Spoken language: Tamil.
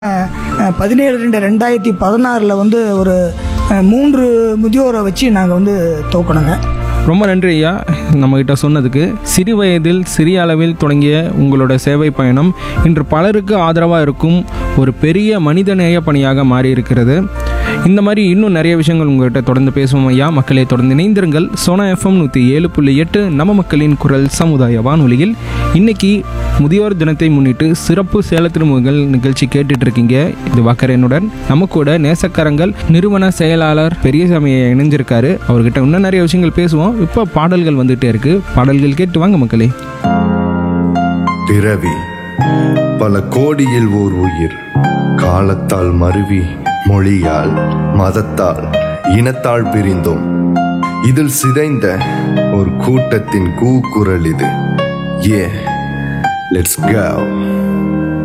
பதினேழு ரெண்டு ரெண்டாயிரத்தி பதினாறில் வந்து ஒரு அஹ், மூன்று முதியோரை வச்சு நாங்கள் வந்து தூக்கணுங்க ரொம்ப நன்றி ஐயா நம்மகிட்ட சொன்னதுக்கு சிறு வயதில் சிறிய அளவில் தொடங்கிய உங்களோட சேவை பயணம் இன்று பலருக்கு ஆதரவாக இருக்கும் ஒரு பெரிய மனிதநேய பணியாக மாறி இருக்கிறது இந்த மாதிரி இன்னும் நிறைய விஷயங்கள் உங்கள்கிட்ட தொடர்ந்து பேசுவோம் ஐயா மக்களே தொடர்ந்து இணைந்திருங்கள் சோனா எஃப்எம் நூற்றி ஏழு புள்ளி எட்டு நம்ம மக்களின் குரல் சமுதாய வானொலியில் இன்னைக்கு முதியோர் தினத்தை முன்னிட்டு சிறப்பு சேல திருமுகங்கள் நிகழ்ச்சி கேட்டுட்டு இருக்கீங்க இது வக்கரனுடன் நம்ம கூட நேசக்கரங்கள் நிறுவன செயலாளர் பெரியசாமி இணைஞ்சிருக்காரு அவர்கிட்ட இன்னும் நிறைய விஷயங்கள் பேசுவோம் இப்போ பாடல்கள் வந்துட்டே இருக்கு பாடல்கள் கேட்டு வாங்க மக்களே பிறவி பல கோடியில் ஓர் உயிர் காலத்தால் மருவி மொழியால் மதத்தால் இனத்தால் பிரிந்தோம் இதில் சிதைந்த ஒரு கூட்டத்தின் கூக்குரல் இது ஏ லெட்ஸ் go